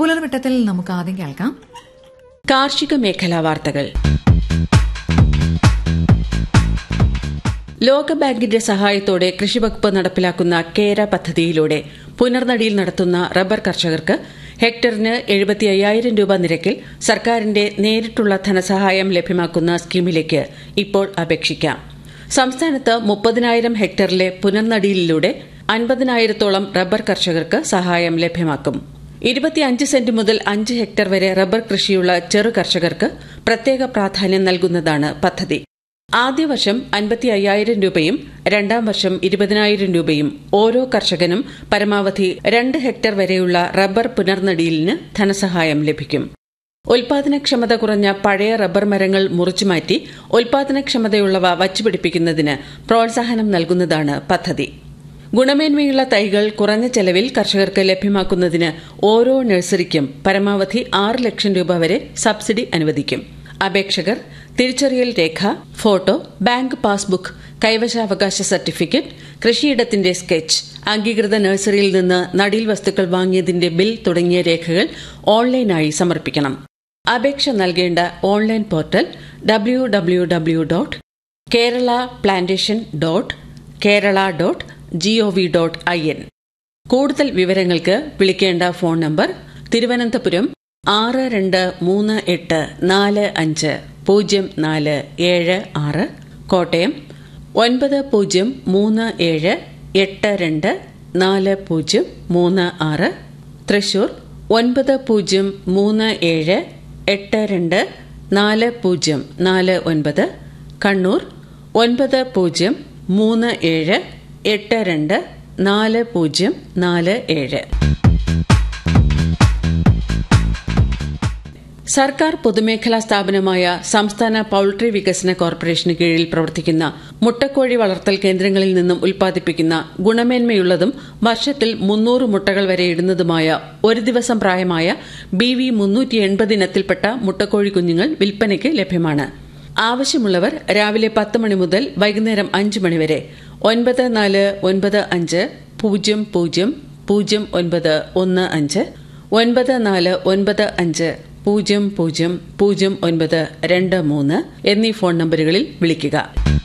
പുലർവെട്ടത്തിൽ നമുക്ക് ആദ്യം കേൾക്കാം കാർഷിക മേഖലാ വാർത്തകൾ ലോകബാങ്കിന്റെ സഹായത്തോടെ കൃഷിവകുപ്പ് നടപ്പിലാക്കുന്ന കേര പദ്ധതിയിലൂടെ പുനർനടിയിൽ നടത്തുന്ന റബ്ബർ കർഷകർക്ക് ഹെക്ടറിന് എഴുപത്തി അയ്യായിരം രൂപ നിരക്കിൽ സർക്കാരിന്റെ നേരിട്ടുള്ള ധനസഹായം ലഭ്യമാക്കുന്ന സ്കീമിലേക്ക് ഇപ്പോൾ അപേക്ഷിക്കാം സംസ്ഥാനത്ത് മുപ്പതിനായിരം ഹെക്ടറിലെ പുനർനടിയിലൂടെ അൻപതിനായിരത്തോളം റബ്ബർ കർഷകർക്ക് സഹായം ലഭ്യമാക്കും ഇരുപത്തിയഞ്ച് സെന്റ് മുതൽ അഞ്ച് ഹെക്ടർ വരെ റബ്ബർ കൃഷിയുള്ള ചെറു കർഷകർക്ക് പ്രത്യേക പ്രാധാന്യം നൽകുന്നതാണ് പദ്ധതി ആദ്യ വർഷം അൻപത്തി അയ്യായിരം രൂപയും രണ്ടാം വർഷം ഇരുപതിനായിരം രൂപയും ഓരോ കർഷകനും പരമാവധി രണ്ട് ഹെക്ടർ വരെയുള്ള റബ്ബർ പുനർനടിയിലിന് ധനസഹായം ലഭിക്കും ഉൽപാദനക്ഷമത കുറഞ്ഞ പഴയ റബ്ബർ മരങ്ങൾ മുറിച്ചുമാറ്റി ഉൽപാദനക്ഷമതയുള്ളവ വച്ചുപിടിപ്പിക്കുന്നതിന് പ്രോത്സാഹനം നൽകുന്നതാണ് പദ്ധതി ഗുണമേന്മയുള്ള തൈകൾ കുറഞ്ഞ ചെലവിൽ കർഷകർക്ക് ലഭ്യമാക്കുന്നതിന് ഓരോ നഴ്സറിക്കും പരമാവധി ആറ് ലക്ഷം രൂപ വരെ സബ്സിഡി അനുവദിക്കും അപേക്ഷകർ തിരിച്ചറിയൽ രേഖ ഫോട്ടോ ബാങ്ക് പാസ്ബുക്ക് കൈവശാവകാശ സർട്ടിഫിക്കറ്റ് കൃഷിയിടത്തിന്റെ സ്കെച്ച് അംഗീകൃത നഴ്സറിയിൽ നിന്ന് നടീൽ വസ്തുക്കൾ വാങ്ങിയതിന്റെ ബിൽ തുടങ്ങിയ രേഖകൾ ഓൺലൈനായി സമർപ്പിക്കണം അപേക്ഷ നൽകേണ്ട online portal W W W dot Kerala plantation dot Kerala dot G O V dot I N കൂടുതൽ വിവരങ്ങൾക്ക് വിളിക്കേണ്ട ഫോൺ നമ്പർ തിരുവനന്തപുരം ആറ് രണ്ട് മൂന്ന് എട്ട് നാല് അഞ്ച് പൂജ്യം നാല് ഏഴ് ആറ് കോട്ടയം ഒൻപത് പൂജ്യം മൂന്ന് ഏഴ് എട്ട് രണ്ട് നാല് പൂജ്യം മൂന്ന് ആറ് തൃശൂർ ഒൻപത് പൂജ്യം മൂന്ന് ഏഴ് എട്ട് രണ്ട് നാല് പൂജ്യം നാല് ഒൻപത് കണ്ണൂർ ഒൻപത് പൂജ്യം മൂന്ന് ഏഴ് എട്ട് രണ്ട് നാല് പൂജ്യം നാല് ഏഴ് സർക്കാർ പൊതുമേഖലാ സ്ഥാപനമായ സംസ്ഥാന പൌൾട്രി വികസന കോർപ്പറേഷന് കീഴിൽ പ്രവർത്തിക്കുന്ന മുട്ടക്കോഴി വളർത്തൽ കേന്ദ്രങ്ങളിൽ നിന്നും ഉൽപ്പാദിപ്പിക്കുന്ന ഗുണമേന്മയുള്ളതും വർഷത്തിൽ മുന്നൂറ് മുട്ടകൾ വരെ ഇടുന്നതുമായ ഒരു ദിവസം പ്രായമായ ബി വി മുന്നൂറ്റി എൺപത് ഇനത്തിൽപ്പെട്ട മുട്ടക്കോഴി കുഞ്ഞുങ്ങൾ വിൽപ്പനയ്ക്ക് ലഭ്യമാണ് ആവശ്യമുള്ളവർ രാവിലെ പത്ത് മണി മുതൽ വൈകുന്നേരം അഞ്ച് മണിവരെ ഒൻപത് നാല് ഒൻപത് അഞ്ച് പൂജ്യം പൂജ്യം പൂജ്യം ഒൻപത് ഒന്ന് അഞ്ച് ഒൻപത് നാല് ഒൻപത് അഞ്ച് പൂജ്യം പൂജ്യം പൂജ്യം ഒൻപത് രണ്ട് മൂന്ന് എന്നീ ഫോൺ നമ്പറുകളിൽ വിളിക്കുക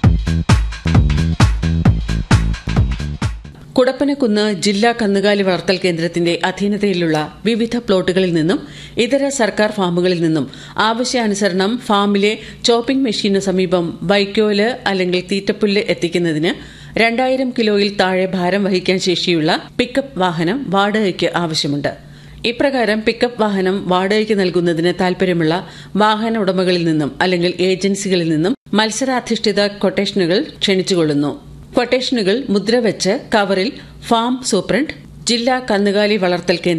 കുടപ്പനക്കുന്ന് ജില്ലാ കന്നുകാലി വളർത്തൽ കേന്ദ്രത്തിന്റെ അധീനതയിലുള്ള വിവിധ പ്ലോട്ടുകളിൽ നിന്നും ഇതര സർക്കാർ ഫാമുകളിൽ നിന്നും ആവശ്യാനുസരണം ഫാമിലെ ചോപ്പിംഗ് മെഷീന് സമീപം വൈക്കോല് അല്ലെങ്കിൽ തീറ്റപ്പുല്ല് എത്തിക്കുന്നതിന് രണ്ടായിരം കിലോയിൽ താഴെ ഭാരം വഹിക്കാൻ ശേഷിയുള്ള പിക്കപ്പ് വാഹനം വാടകയ്ക്ക് ആവശ്യമുണ്ട് ഇപ്രകാരം പിക്കപ്പ് വാഹനം വാടകയ്ക്ക് നൽകുന്നതിന് താൽപര്യമുള്ള വാഹന ഉടമകളിൽ നിന്നും അല്ലെങ്കിൽ ഏജൻസികളിൽ നിന്നും മത്സരാധിഷ്ഠിത കൊട്ടേഷനുകൾ ക്ഷണിച്ചുകൊള്ളുന്നു കൊട്ടേഷനുകൾ മുദ്രവെച്ച് കവറിൽ ഫാം സൂപ്രണ്ട് ജില്ലാ കന്നുകാലി വളർത്തൽ കേന്ദ്രം